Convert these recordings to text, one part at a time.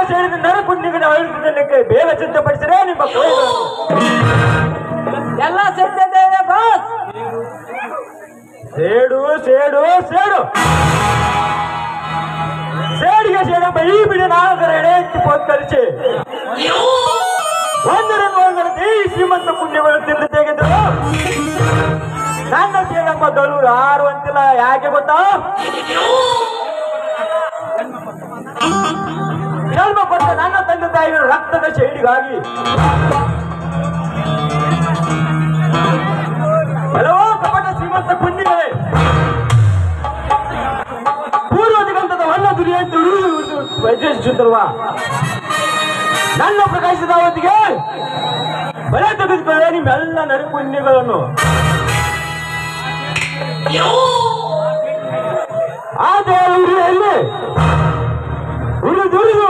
ಸೇರಿದ ನರಕುಂಡಿಗಳ ಆಯುಧಕ್ಕೆ ಬೇಗ ಸಿದ್ಧಪಡಿಸಿದ್ರೆ ನಿಮ್ಮ ಕೋಯಿಗಳನ್ನು ಎಲ್ಲ ಸಿದ್ಧತೆ ಇದೆ ಬಾಸ್ ಸೇಡು ಸೇಡು ಸೇಡು ಸೇಡಿಗೆ ಸೇಡಪ್ಪ ಈ ಬಿಡಿ ನಾಲ್ಕರ ಎಡೆ ಎತ್ತಿ ಪೊತ್ತರಿಸಿ ಒಂದರನ್ನು ಒಂದರಂತೆ ಈ ಶ್ರೀಮಂತ ಪುಣ್ಯಗಳು ತಿಂದು ತೆಗೆದರು ನನ್ನ ಸೇಡಪ್ಪ ದಳೂರು ಆರು ಅಂತಿಲ್ಲ ಯಾಕೆ ಗೊತ್ತಾ ಜನ್ಮ ಕೊಟ್ಟ ನನ್ನ ತಂದೆ ತಾಯಿಗಳ ರಕ್ತದ ಶೈಲಿಗಾಗಿ ಹಲವೋ ಕಪಟ ಶ್ರೀಮಂತ ಪುಣ್ಯಗಳೇ ಪೂರ್ವ ದಿಗಂತದ ಹೊನ್ನ ದುರಿಯಂತೆ ವೈದ್ಯಿಸುತ್ತಿರುವ ನನ್ನ ಪ್ರಕಾಶದ ಅವಧಿಗೆ ಬಲೆ ತೆಗೆದುಕೊಳ್ಳೆ ನಿಮ್ಮೆಲ್ಲ ನರಿಪುಣ್ಯಗಳನ್ನು ಆ ದೇವರಲ್ಲಿ ಉರಿದು ಉರಿದು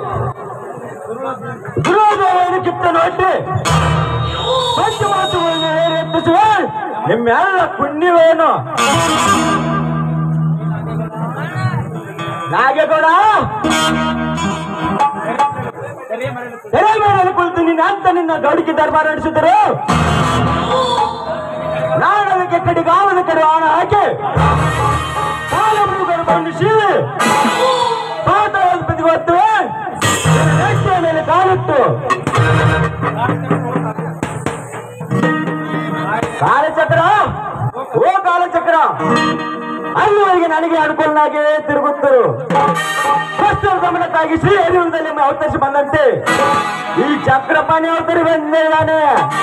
ದುರೋದಯವನ್ನು ಕಿತ್ತನು ಹೊಟ್ಟೆ ಪಂಚಮಾಸವನ್ನು ಎತ್ತಿಸುವೆ ನಿಮ್ಮೆಲ್ಲ ಪುಣ್ಯವೇನು ನಾಗೇಗೌಡ ತೆರೆ ಮೇಲೆ ಕುಳಿತು ನಿನ್ನ ಅಂತ ನಿನ್ನ ಗೌಡಿಕೆ ದರ್ಬಾರ ನಡೆಸಿದರು ನಾನು ಅದಕ್ಕೆ ಕಡಿಗಾವನ ಕಡೆ ಹಣ ಹಾಕಿ ಕಾಲ ಮೃಗರು ಬಂಧಿಸಿ ಪಾಠ ಬದಿಗೊತ್ತು ನೆಟ್ಟಿಯ ಮೇಲೆ ಕಾಲಿಟ್ಟು ಕಾಲಚಕ್ರ ಓ ಕಾಲಚಕ್ರ ಅಲ್ಲಿವರೆಗೆ ನನಗೆ ಅನುಕೂಲನಾಗಿ ತಿರುಗುತ್ತರು ಕಷ್ಟದ ಗಮನಕ್ಕಾಗಿ ಶ್ರೀ ಹರಿಯುಗದಲ್ಲಿ ಅವತರಿಸಿ ಬಂದಂತೆ ಈ ಚಕ್ರಪಾಣಿ ಅವತರಿ ಬಂದಿದ್ದಾನೆ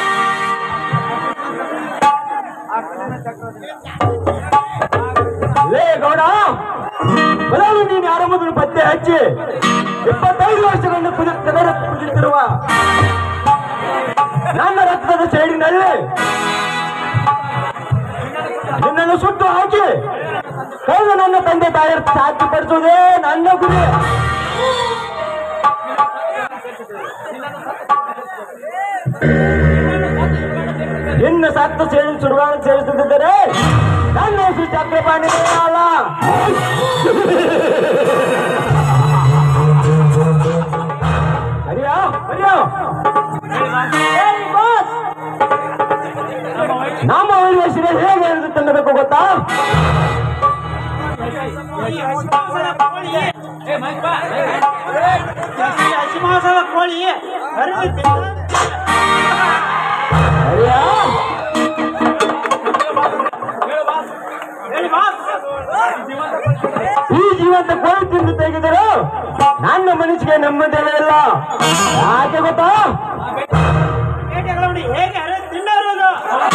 ಲೇ ಗೌಡ ಮೊದಲು ನೀನು ಯಾರ ಮೊದಲು ಪತ್ತೆ ಹಚ್ಚಿ ಇಪ್ಪತ್ತೈದು ವರ್ಷಗಳಿಂದ ಪೂಜೆ ಪೂಜಿಸುತ್ತಿರುವ ನನ್ನ ರಕ್ತದ ಸೈಡಿನಲ್ಲಿ ನಿನ್ನನ್ನು ಸುಟ್ಟು ಹಾಕಿ ಕಳೆದ ನನ್ನ ತಂದೆ ತಾಯಿಯರ ಸಾಧ್ಯಪಡಿಸುವುದೇ ನನ್ನ ಗುರಿ ಇನ್ನು ಸತ್ತು ಸೇರಿ ಸುಡುಗಾಡ ಸೇರಿಸುತ್ತಿದ್ದರೆ ನನ್ನ ಹೆಸರು ಚಕ್ರಪಾಣಿ ಅಲ್ಲ ಹರಿಯೋ ಹರಿಯೋ ಹೇಳಿ ಬಾಸ್ ನಮ್ಮ ಊರಿನ ಹೆಸರು ಹೇಗೆ ಹೇಳಿದು ತಿನ್ನಬೇಕು ಗೊತ್ತಾ ಹಸಿಮಾಂಸದ ಕೋಳಿ ಹರಿದು ಹರಿಯೋ ಹೇಳಿ ಬಾಸ್ ಈ ಜೀವಂತ ಕೋಳಿ ತಿಂದು ತೆಗೆದರು ನನ್ನ ಮನಸ್ಸಿಗೆ ನೆಮ್ಮದಿನೇ ಇಲ್ಲ ಯಾಕೆ ಗೊತ್ತಾ ಬೇಟೆಗಳ ನೋಡಿ ಹೇಗೆ ಹರಿದು ತಿನ್ನೋರು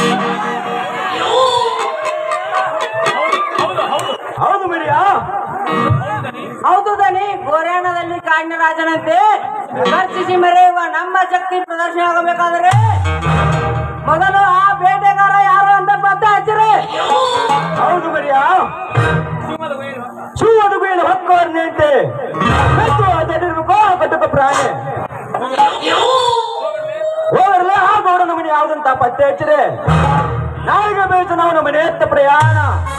ಹೌದು ಮರಿಯಾ ಹೌದು ದನಿ ಗೋರ್ಯಾಣದಲ್ಲಿ ಕಾಣ್ಯರಾಜನಂತೆ ವಿಮರ್ಶಿಸಿ ಮೆರೆಯುವ ನಮ್ಮ ಶಕ್ತಿ ಪ್ರದರ್ಶನ ಆಗಬೇಕಾದರೆ ಮೊದಲು ಆ ಬೇಟೆಗಾರ ಯಾರು ಅಂತ ಪತ್ತೆ ಹಚ್ಚಿರಿ ಹೌದು ಮರಿಯಾ ಚೂವದು ಬೀಳು ಹೊಕ್ಕವರ್ನಂತೆ ಮತ್ತು ಅದರಿರ್ಬೇಕು ಕಟುಕ ಪ್ರಾಣಿ ಹೋಗರಲ್ಲ ಆ ಗೌಡನ ಮನೆ ಯಾವ್ದಂತ ಪತ್ತೆ ಹಚ್ಚಿರಿ ನಾಳೆಗೆ ಬೇಸು ನಾವು ನಮ್ಮ ಮನೆ ಎತ್ತ ಪ್ರಯಾಣ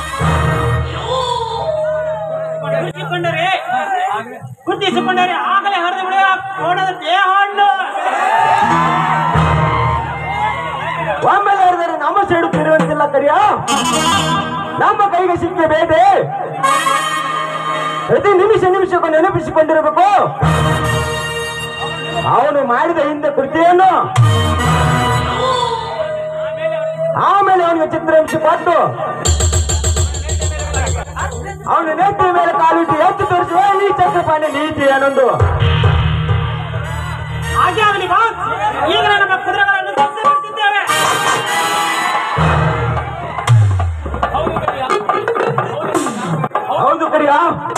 ಗುರುತಿಸಿಕೊಂಡರೆ ಗುರುತಿಸಿಕೊಂಡರೆ ಆಗಲೇ ಹರಿದು ಬಿಡುವ ಕೋಣದ ದೇಹ ಹಣ್ಣು ಒಮ್ಮೆಲೆ ಹೇಳಿದರೆ ನಮ್ಮ ಸೈಡು ತಿರುವಂತಿಲ್ಲ ಕರಿಯ ನಮ್ಮ ಕೈಗೆ ಸಿಕ್ಕ ಬೇಟೆ ಪ್ರತಿ ನಿಮಿಷ ನಿಮಿಷಕ್ಕೂ ನೆನಪಿಸಿಕೊಂಡಿರಬೇಕು ಅವನು ಮಾಡಿದ ಹಿಂದೆ ಕೃತಿಯನ್ನು ಆಮೇಲೆ ಅವನಿಗೆ ಚಿತ್ರಹಿಂಸೆ ಕೊಟ್ಟು ಅವನ ನೆತ್ತಿನ ಮೇಲೆ ಕಾಲಿಟ್ಟು ಎತ್ತು ತೋರಿಸುವ ಈ ಚಕ್ರಪಾಣಿ ನೀತಿ ಏನೊಂದು ಹಾಗೆ ಆಗಲಿ ಬಾಸ್ ಈಗಲೇ ನಮ್ಮ ಕುದುರೆಗಳನ್ನು ಸಿದ್ಧಪಡಿಸಿದ್ದೇವೆ ಹೌದು ಕರಿಯ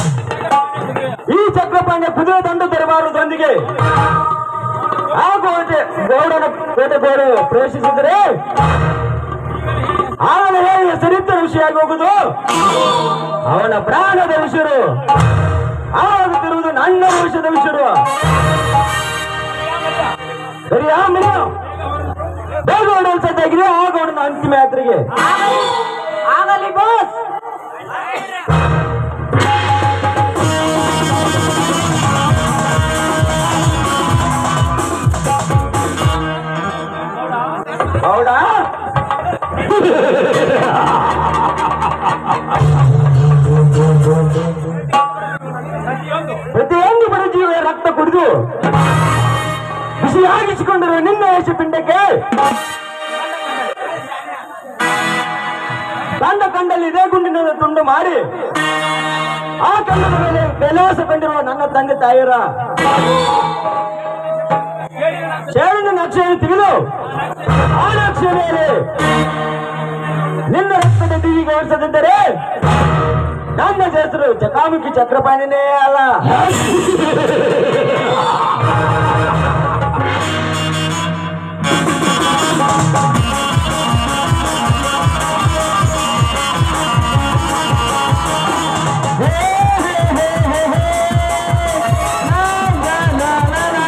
ಈ ಚಕ್ರಪಾಣಿ ಕುದುರೆ ತಂಡ ದರಬಾರದೊಂದಿಗೆ ಆ ಕೋಟೆ ಗೌಡನ ಕೋಟೆ ಗೋಡೆ ಪ್ರವೇಶಿಸಿದರೆ ಅವನ ಹೇಗೆ ಸರಿತ ವಿಷಯ ಹೋಗುದು ಅವನ ಪ್ರಾಣದ ವಿಷರು ಆಗುತ್ತಿರುವುದು ನನ್ನ ಭವಿಷ್ಯದ ವಿಷರು ಸರಿಯಾ ಮಿನ ಬೇಗ ಹೊಡೆಯಲು ಸಜ್ಜಾಗಿದೆ ಆ ಗೌಡನ ಅಂತಿಮ ಯಾತ್ರೆಗೆ ಆಗಲಿ ಬಾಸ್ ಆ ಪ್ರತಿಯೊಂದು ಬಡಜೀವಿಯ ರಕ್ತ ಕುಡಿದು ಬಿಸಿಯಾಗಿಸಿಕೊಂಡಿರುವ ನಿನ್ನ ಯಶ ಪಿಂಡಕ್ಕೆ ಕಂಡ ಕಂಡಲ್ಲಿ ಇದೇ ಗುಂಡಿನ ತುಂಡು ಮಾಡಿ ಆ ಕಂಡದ ಮೇಲೆ ಬೆಲಾಸ ಕಂಡಿರುವ ನನ್ನ ತಂದೆ ತಾಯಿಯರ ಶೇರಿನ ನಕ್ಷೆಯನ್ನು ತೆಗೆದು ಆ ನಕ್ಷೆ ಮೇಲೆ ನಿನ್ನ ರಕ್ತದ ದಿವಿಗೆ ಓಡಿಸದಿದ್ದರೆ ನನ್ನ ಹೆಸರು ಚಕಾಮುಖಿ ಚಕ್ರಪಾಣಿನೇ ಅಲ್ಲ ಹೇ, ಹೇ, ಹೇ, ಹೇ, ಹೇ. ನಾ, ನಾ, ನಾ, ನಾ, ನಾ.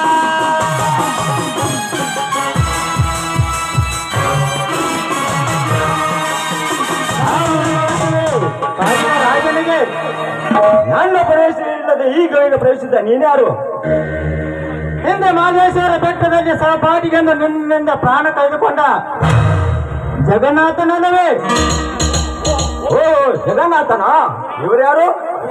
ಕಾಡಿನ ರಾಜನಿಗೆ ನನ್ನ ಪ್ರವೇಶ ಇಲ್ಲದೆ ಈ ಗವಿಗೆ ಪ್ರವೇಶಿಸಿದ ನೀನ್ಯಾರು ಹಿಂದೆ ಮಾದೇಶ್ವರ ಬೆಟ್ಟದಲ್ಲಿ ಸಹಪಾಠಿಗೆಂದು ನಿನ್ನಿಂದ ಪ್ರಾಣ ಕಳೆದುಕೊಂಡ ಜಗನ್ನಾಥನಲ್ಲವೇ ಓ ಜಗನ್ನಾಥನ ಇವರು ಯಾರು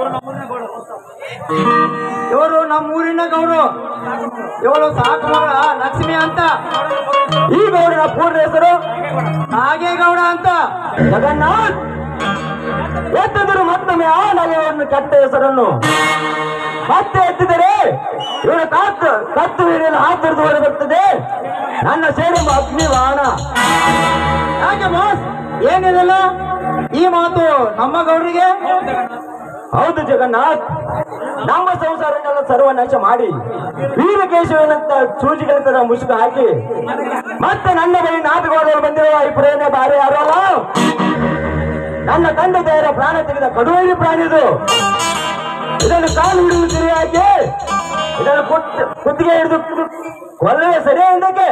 ಇವರು ನಮ್ಮೂರಿನ ಗೌರು ಇವಳು ಸಾಕು ಮಗಳ ಲಕ್ಷ್ಮಿ ಅಂತ ಈ ಗೌಡನ ಪೂರ್ಣ ಹೆಸರು ಹಾಗೆ ಗೌಡ ಅಂತ ಜಗನ್ನಾಥ್ ಎತ್ತಿದರು ಮತ್ತೊಮ್ಮೆ ಆ ನಗರವನ್ನು ಕೆಟ್ಟ ಹೆಸರನ್ನು ಮತ್ತೆ ಎತ್ತಿದರೆ ಇವರ ಕತ್ತು ಕತ್ತು ಹಿಡಿಯಲು ಹಾಕಿರಿದು ಬರ್ತದೆ ನನ್ನ ಸೇರು ಅಗ್ನಿ ವಾಹನ ಯಾಕೆ ಬಾಸ್ ಏನಿದೆಲ್ಲ ಈ ಮಾತು ನಮ್ಮ ಗೌರಿಗೆ ಹೌದು ಜಗನ್ನಾಥ್ ನಮ್ಮ ಸಂಸಾರನೆಲ್ಲ ಸರ್ವನಾಶ ಮಾಡಿ ವೀರಕೇಶವನಂತ ಸೂಜಿಗಳ ತರ ಮುಸುಕು ಹಾಕಿ ಮತ್ತೆ ನನ್ನ ಬಳಿ ನಾಟಕವಾದವರು ಬಂದಿರುವ ಈ ಪ್ರೇರಣೆ ಬಾರಿ ಯಾರಲ್ಲ ನನ್ನ ತಂದೆ ತಾಯಿರ ಪ್ರಾಣ ತೆಗೆದ ಕಡುವೈರಿ ಪ್ರಾಣಿ ಇದು ಇದನ್ನು ಕಾಲು ಹಿಡಿದು ತಿರುಗಿ ಹಾಕಿ ಇದನ್ನು ಕುತ್ ಕುತ್ತಿಗೆ ಹಿಡಿದು ಕೊಲ್ಲವೇ ಸರಿ ಇದಕ್ಕೆ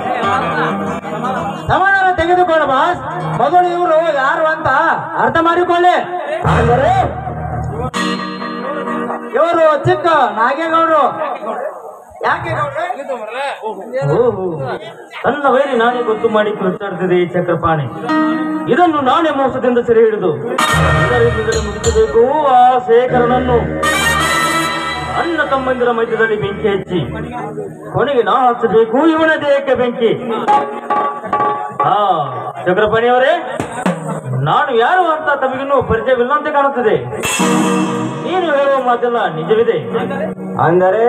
ಸಮಾಧಾನ ತೆಗೆದುಕೊಳ್ಳ ಬಾಸ್ ಮೊದಲು ಇವರು ಯಾರು ಅಂತ ಅರ್ಥ ಮಾಡಿಕೊಳ್ಳಿ ಅಂದರೆ ಇವರು ಚಿಕ್ಕ ನಾಗೇಗೌಡರು ಯಾಕೆ ಗೌಡ್ರೆ? ತನ್ನ ವೈರಿ ನಾನೇ ಗೊತ್ತು ಮಾಡಿ ಕೃತಾಡ್ತಿದೆ ಈ ಚಕ್ರಪಾಣಿ ಇದನ್ನು ನಾನೇ ಮೋಸದಿಂದ ಸೆರೆ ಹಿಡಿದು ಇದರಿಂದಲೇ ಮುಗಿಸಬೇಕು ಆ ಶೇಖರನನ್ನು ಅಣ್ಣ ತಮ್ಮಂದಿರ ಮಧ್ಯದಲ್ಲಿ ಬೆಂಕಿ ಹಚ್ಚಿ ಕೊನೆಗೆ ನಾ ಹಚ್ಚಬೇಕು ಇವನ ದೇಹಕ್ಕೆ ಬೆಂಕಿ ಹಾ ಚಕ್ರಪಾಣಿಯವರೇ ನಾನು ಯಾರು ಅಂತ ತಮಗಿನ್ನೂ ಪರಿಚಯವಿಲ್ಲಂತೆ ಕಾಣುತ್ತದೆ ನೀನು ಹೇಳುವ ಮಾತೆಲ್ಲ ನಿಜವಿದೆ ಅಂದರೆ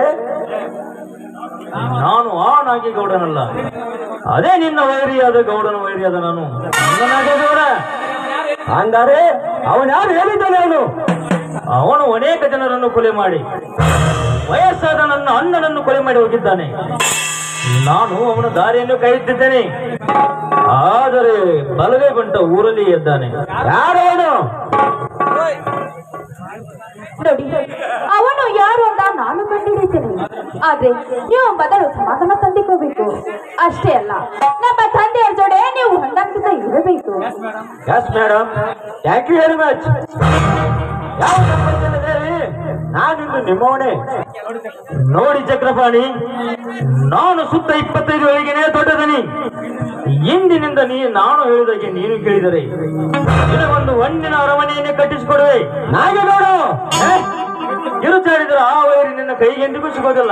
ನಾನು ಆ ನಾಗೇಗೌಡನಲ್ಲ ಅದೇ ನಿನ್ನ ವೈರಿಯಾದ ಗೌಡನ ವೈರಿಯಾದ ನಾನು ನನ್ನ ನಾಗೇಗೌಡ ಅಂದರೆ ಅವನು ಯಾರು ಹೇಳಿದ್ದಾನೆ ಅವನು ಅವನು ಅನೇಕ ಜನರನ್ನು ಕೊಲೆ ಮಾಡಿ ವಯಸ್ಸಾದ ನನ್ನ ಅಣ್ಣನನ್ನು ಕೊಲೆ ಮಾಡಿ ಹೋಗಿದ್ದಾನೆ ನಾನು ಅವನ ದಾರಿಯನ್ನು ಕಾಯುತ್ತಿದ್ದೇನೆ ಆದರೆ ಬಲಗೈ ಬಂಟ ಊರಲ್ಲಿ ಎದ್ದಾನೆ ಯಾರು ಅವನು ನೋಡಿ ಅವನು ಯಾರು ಅಂತ ನಾನು ಕಂಡುಹಿಡಿತೇನೆ ಆದ್ರೆ ನೀವು ಮೊದಲು ಸಮಾಧಾನ ತಂದಿಕೋಬೇಕು ಅಷ್ಟೇ ಅಲ್ಲ ನಮ್ಮ ತಂದೆಯರ ಜೊತೆ ನೀವು ಹೊಂದಾಣಿಕೆ ಇರಬೇಕು yes madam thank you very much ಯಾವ ಸಂಬಂಧವಿಲ್ಲದೆ ನಾನಿಂದು ನಿಮ್ಮವನೇ ನೋಡಿ ಚಕ್ರಪಾಣಿ ನಾನು ಸುತ್ತ ಇಪ್ಪತ್ತೈದು ವೇಳೆಗೆ ದೊಡ್ಡದನಿ ಇಂದಿನಿಂದ ನೀ ನಾನು ಹೇಳಿದಾಗೆ ನೀನು ಕೇಳಿದರೆ ನಿನಗೊಂದು ಹಣ್ಣಿನ ಅರಮನೆಯನ್ನೇ ಕಟ್ಟಿಸಿಕೊಡುವೆ ನಾಗೇಗೌಡ ಕಿರುಚಾಡಿದರೆ ಆ ವೈರಿ ನಿನ್ನ ಕೈಗೆ ಎಂದಿಗೂ ಸಿಗೋದಿಲ್ಲ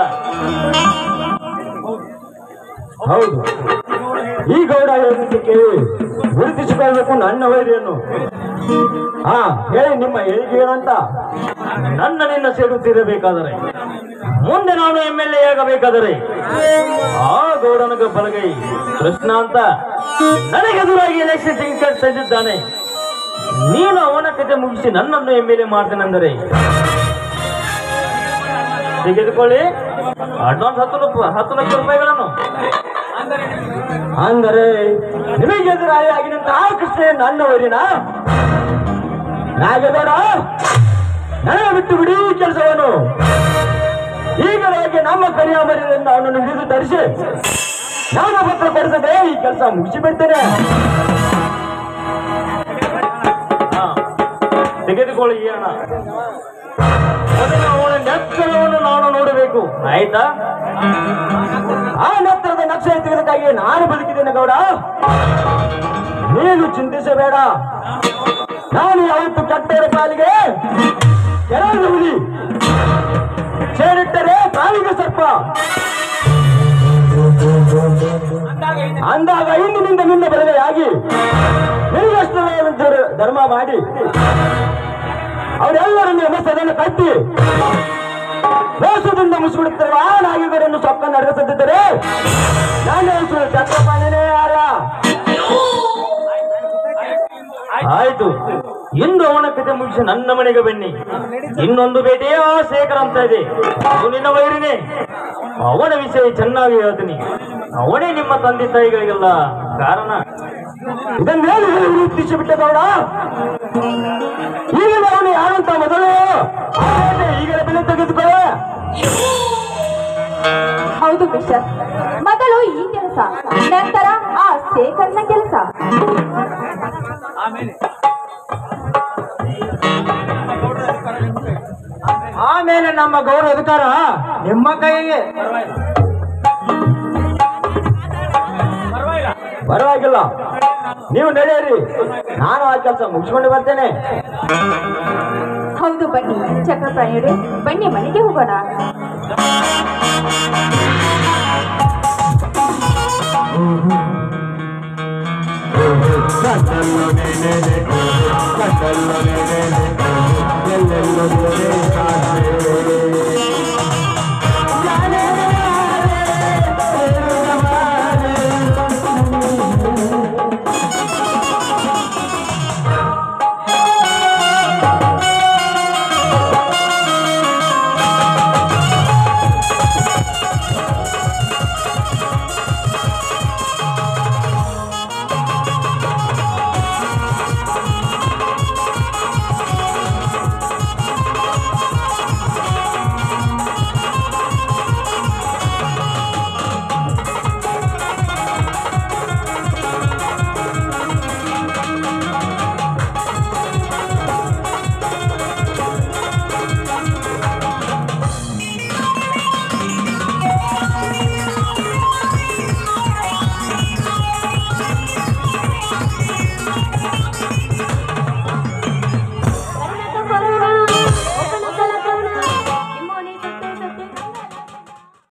ಹೌದು ಈ ಗೌಡ ಹೇಳಿದ್ದಕ್ಕೆ ಕೇಳಿ ಗುರುತಿಸಿಕೊಳ್ಳಬೇಕು ನನ್ನ ವೈರಿಯನ್ನು ಹಾ ಹೇಳಿ ನಿಮ್ಮ ಹೇಳಿಕೆ ಏನಂತ ನನ್ನ ನಿನ್ನ ಸೇರುತ್ತಿರಬೇಕಾದರೆ ಮುಂದೆ ನಾನು ಎಂ ಎಲ್ ಎ ಆಗಬೇಕಾದರೆ ಆ ಗೌಡನಗ ಬಲಗೈ ಕೃಷ್ಣ ಅಂತ ನನಗೆದುರಾಗಿ ಎಲೆಕ್ಷನ್ ಟಿಕೆಟ್ ತಂದಿದ್ದಾನೆ ನೀನು ಅವನ ಕತೆ ಮುಗಿಸಿ ನನ್ನನ್ನು ಎಂ ಎಲ್ ಎ ಮಾಡ್ತೇನೆಂದರೆ ತೆಗೆದುಕೊಳ್ಳಿ ಅಡ್ವಾನ್ಸ್ ಹತ್ತು ರೂಪಾಯಿ ಹತ್ತು ಲಕ್ಷ ರೂಪಾಯಿಗಳನ್ನು ಅಂದರೆ ನಿಮಗೆ ಎದುರಾಗಿ ಆಗಿನಂತಹ ಕೃಷ್ಣ ನನ್ನ ವೈರಿನ ನಾಗೇಗೌಡ ನನಗೆ ಬಿಟ್ಟು ಬಿಡಿ ಈ ಕೆಲಸವನ್ನು ಈಗಲಾಗಿ ನಮ್ಮ ಕರಿಯಾಮರಿಯಿಂದ ಅವನನ್ನು ಹಿಡಿದು ತರಿಸಿ ನಾನು ಪತ್ರ ಕೊಡಿಸದೆ ಈ ಕೆಲಸ ಮುಗಿಸಿ ಬಿಡ್ತೇನೆ ಹಾ, ತೆಗೆದುಕೊಳ್ಳಿ ಈ ಹಣ ಮೊದಲು ಅವನ ನೆತ್ತರವನ್ನು ನಾನು ನೋಡಬೇಕು ಆಯ್ತಾ ಆ ನಂತರದ ನಕ್ಷೆ ತೆಗೆದಕ್ಕಾಗಿ ನಾನು ಬದುಕಿದ್ದೇನೆ ಗೌಡ ನೀನು ಚಿಂತಿಸಬೇಡ ನಾನು ಯಾವತ್ತು ಕೆಟ್ಟವರ ಪಾಲಿಗೆ ಕೆಳಗೆ ಹುಲಿ ಸೇರಿಟ್ಟರೆ ಕಾಲಿಗೆ ಸರ್ಪ ಅಂದಾಗ ಇಂದಿನಿಂದ ನಿನ್ನ ಬರದೆಯಾಗಿ ನಿನ್ನಷ್ಟು ಧರ್ಮ ಮಾಡಿ ಅವರೆಲ್ಲರನ್ನು ಎಮಸದನ್ನು ಕಟ್ಟಿ ಮೋಸದಿಂದ ಮುಸುಬಿಡುತ್ತಿರುವ ಆ ನಾಯಿಗರನ್ನು ಸೊಕ್ಕ ನಡೆಸುತ್ತಿದ್ದರೆ ನಾನು ಹೆಸರು ಚಕ್ರಪಾಣಿನೇ ಅಲ್ಲ ಆಯ್ತು ಇಂದು ಅವನ ಕತೆ ಮುಗಿಸಿ ನನ್ನ ಮನೆಗೆ ಬನ್ನಿ ಇನ್ನೊಂದು ಭೇಟಿಯೇ ಆ ಶೇಖರ್ ಅಂತ ಇದೆ ಅದು ನಿನ್ನ ವೈರಿನೇ ಅವನ ವಿಷಯ ಚೆನ್ನಾಗಿ ಹೇಳ್ತೀನಿ ಅವನೇ ನಿಮ್ಮ ತಂದೆ ತಾಯಿಗಳಿಗೆಲ್ಲ ಕಾರಣ ಇದನ್ನೇನು ಹೇಳಿ ವೃತ್ತಿಸಿ ಬಿಟ್ಟದವಳ ಈಗ ಅವನು ಯಾರಂತ ಮೊದಲು ಆಮೇಲೆ ಈಗಲೇ ಬೆಲೆ ತೆಗೆದುಕೊಳ್ಳ ಹೌದು ಮಿಸ್ಟರ್ ಮೊದಲು ಈ ಕೆಲಸ ನಂತರ ಆ ಶೇಖರ್ನ ಕೆಲಸ ಆಮೇಲೆ ನಮ್ಮ ಗೌರವ ಅಧಿಕಾರ ನಿಮ್ಮ ಕೈಗೆ ಪರವಾಗಿಲ್ಲ ನೀವು ನಡೆಯಿರಿ ನಾನು ಆ ಕೆಲಸ ಮುಗಿಸ್ಕೊಂಡು ಬರ್ತೇನೆ ಹೌದು ಬನ್ನಿ ಚಕ್ರಪ್ರಾಣಿಯರೇ ಬನ್ನಿ ಮನೆಗೆ ಹೋಗೋಣ ಎಲ್ಲೆಲ್ಲೋ